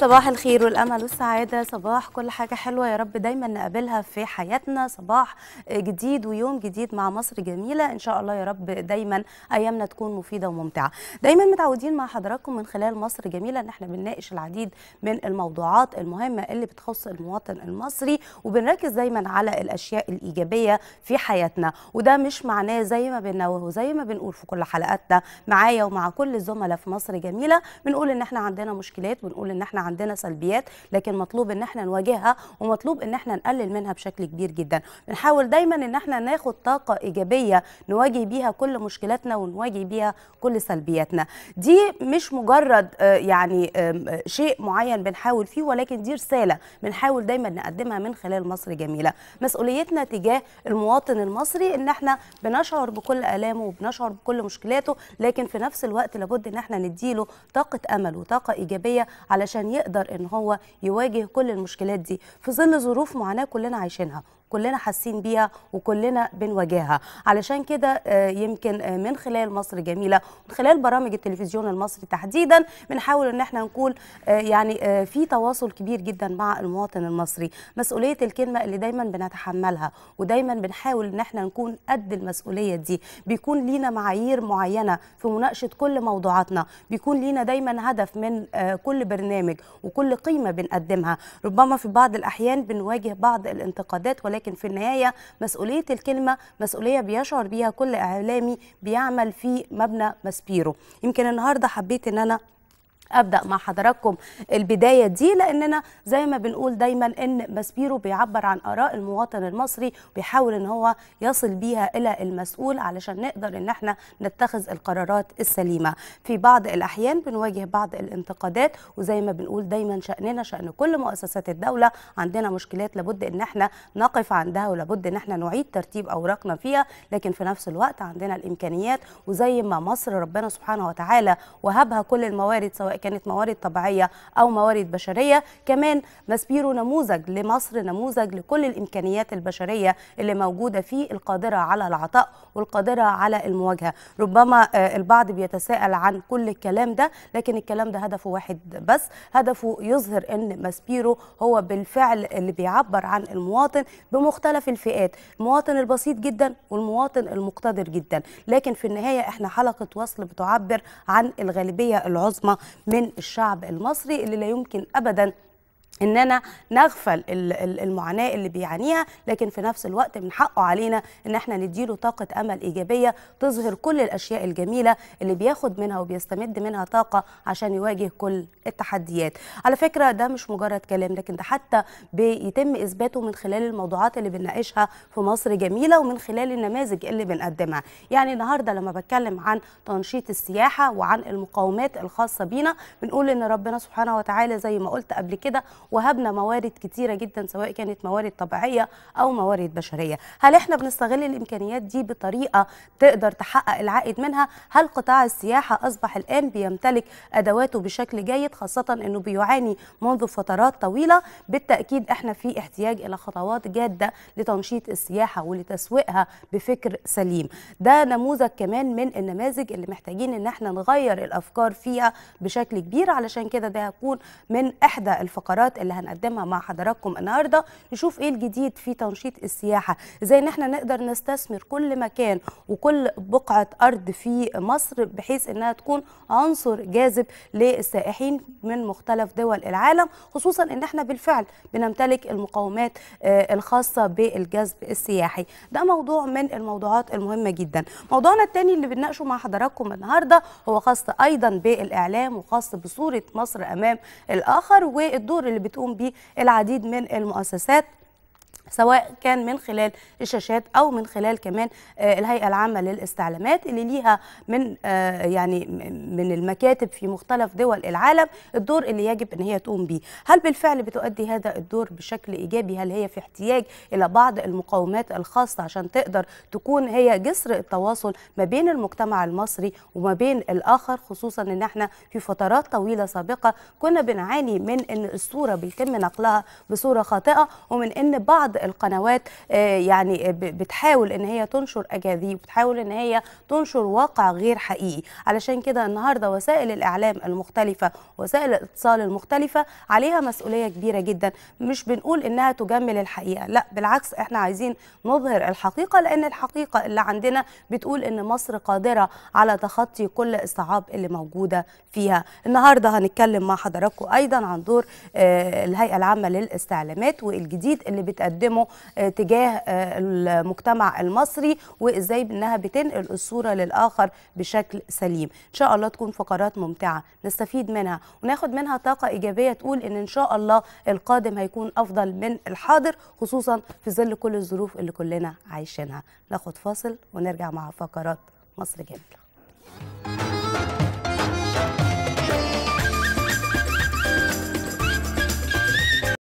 صباح الخير والامل والسعاده صباح كل حاجه حلوه يا رب دايما نقابلها في حياتنا صباح جديد ويوم جديد مع مصر جميله ان شاء الله يا رب دايما ايامنا تكون مفيده وممتعه دايما متعودين مع حضراتكم من خلال مصر جميله ان احنا بنناقش العديد من الموضوعات المهمه اللي بتخص المواطن المصري وبنركز دايما على الاشياء الايجابيه في حياتنا وده مش معناه زي ما بنوه وزي ما بنقول في كل حلقاتنا معايا ومع كل الزملاء في مصر جميله بنقول ان احنا عندنا مشكلات بنقول ان احنا عندنا سلبيات لكن مطلوب ان احنا نواجهها ومطلوب ان احنا نقلل منها بشكل كبير جدا بنحاول دايما ان احنا ناخد طاقه ايجابيه نواجه بيها كل مشكلاتنا ونواجه بيها كل سلبياتنا دي مش مجرد آه، يعني آم، آه، شيء معين بنحاول فيه ولكن دي رساله بنحاول دايما نقدمها من خلال مصر جميله مسؤوليتنا تجاه المواطن المصري ان احنا بنشعر بكل الامه وبنشعر بكل مشكلاته لكن في نفس الوقت لابد ان احنا نديله طاقه امل وطاقه ايجابيه علشان يقدر ان هو يواجه كل المشكلات دي في ظل ظروف معاناه كلنا عايشينها كلنا حاسين بيها وكلنا بنواجهها علشان كده آه، يمكن آه، من خلال مصر جميله من خلال برامج التلفزيون المصري تحديدا بنحاول ان احنا نكون آه، يعني آه، في تواصل كبير جدا مع المواطن المصري مسؤوليه الكلمه اللي دايما بنتحملها ودايما بنحاول ان احنا نكون قد المسؤوليه دي بيكون لينا معايير معينه في مناقشه كل موضوعاتنا بيكون لينا دايما هدف من آه، كل برنامج وكل قيمه بنقدمها ربما في بعض الاحيان بنواجه بعض الانتقادات ولكن في النهايه مسؤوليه الكلمه مسؤوليه بيشعر بيها كل اعلامي بيعمل في مبنى ماسبيرو يمكن النهارده حبيت ان انا ابدا مع حضراتكم البدايه دي لاننا زي ما بنقول دايما ان ماسبيرو بيعبر عن اراء المواطن المصري بيحاول ان هو يصل بيها الى المسؤول علشان نقدر ان احنا نتخذ القرارات السليمه في بعض الاحيان بنواجه بعض الانتقادات وزي ما بنقول دايما شاننا شان كل مؤسسات الدوله عندنا مشكلات لابد ان احنا نقف عندها ولابد ان احنا نعيد ترتيب اوراقنا فيها لكن في نفس الوقت عندنا الامكانيات وزي ما مصر ربنا سبحانه وتعالى وهبها كل الموارد سواء كانت موارد طبيعيه او موارد بشريه كمان ماسبيرو نموذج لمصر نموذج لكل الامكانيات البشريه اللي موجوده فيه القادره على العطاء والقادره على المواجهه ربما آه، البعض بيتساءل عن كل الكلام ده لكن الكلام ده هدفه واحد بس هدفه يظهر ان ماسبيرو هو بالفعل اللي بيعبر عن المواطن بمختلف الفئات المواطن البسيط جدا والمواطن المقتدر جدا لكن في النهايه احنا حلقه وصل بتعبر عن الغالبيه العظمى من الشعب المصري اللي لا يمكن ابدا اننا نغفل ال- ال- المعاناه اللي بيعانيها لكن في نفس الوقت من حقه علينا ان احنا نديله طاقه امل ايجابيه تظهر كل الاشياء الجميله اللي بياخد منها وبيستمد منها طاقه عشان يواجه كل التحديات على فكره ده مش مجرد كلام لكن ده حتى بيتم اثباته من خلال الموضوعات اللي بنناقشها في مصر جميله ومن خلال النماذج اللي بنقدمها يعني النهارده لما بتكلم عن تنشيط السياحه وعن المقومات الخاصه بينا بنقول ان ربنا سبحانه وتعالى زي ما قلت قبل كده وهبنا موارد كتيره جدا سواء كانت موارد طبيعيه او موارد بشريه هل احنا بنستغل الامكانيات دي بطريقه تقدر تحقق العائد منها هل قطاع السياحه اصبح الان بيمتلك ادواته بشكل جيد خاصه انه بيعاني منذ فترات طويله بالتاكيد احنا في احتياج الى خطوات جاده لتنشيط السياحه ولتسويقها بفكر سليم ده نموذج كمان من النماذج اللي محتاجين ان احنا نغير الافكار فيها بشكل كبير علشان كده ده هيكون من احدى الفقرات اللي هنقدمها مع حضراتكم النهارده نشوف ايه الجديد في تنشيط السياحه ازاي ان احنا نقدر نستثمر كل مكان وكل بقعه ارض في مصر بحيث انها تكون عنصر جاذب للسائحين من مختلف دول العالم خصوصا ان احنا بالفعل بنمتلك المقومات آه، الخاصه بالجذب السياحي ده موضوع من الموضوعات المهمه جدا موضوعنا الثاني اللي بنناقشه مع حضراتكم النهارده هو خاص ايضا بالاعلام وخاص بصوره مصر امام الاخر والدور اللي بتقوم به العديد من المؤسسات سواء كان من خلال الشاشات او من خلال كمان آه، الهيئه العامه للاستعلامات اللي ليها من آه، يعني م- من المكاتب في مختلف دول العالم الدور اللي يجب ان هي تقوم به هل بالفعل بتؤدي هذا الدور بشكل ايجابي هل هي في احتياج الى بعض المقومات الخاصه عشان تقدر تكون هي جسر التواصل ما بين المجتمع المصري وما بين الاخر خصوصا ان احنا في فترات طويله سابقه كنا بنعاني من ان الصوره بيتم نقلها بصوره خاطئه ومن ان بعض بعض القنوات آه، يعني ب- بتحاول ان هي تنشر اكاذيب بتحاول ان هي تنشر واقع غير حقيقي علشان كده النهارده وسائل الاعلام المختلفه وسائل الاتصال المختلفه عليها مسؤوليه كبيره جدا مش بنقول انها تجمل الحقيقه لا بالعكس احنا عايزين نظهر الحقيقه لان الحقيقه اللي عندنا بتقول ان مصر قادره على تخطي كل الصعاب اللي موجوده فيها النهارده هنتكلم مع حضراتكم ايضا عن دور آه، الهيئه العامه للاستعلامات والجديد اللي بتقدمه آه، تجاه آه، المجتمع المصري وازاي انها بتنقل الصوره للاخر بشكل سليم ان شاء الله تكون فقرات ممتعه نستفيد منها وناخد منها طاقه ايجابيه تقول ان ان شاء الله القادم هيكون افضل من الحاضر خصوصا في ظل كل الظروف اللي كلنا عايشينها ناخد فاصل ونرجع مع فقرات مصر جميله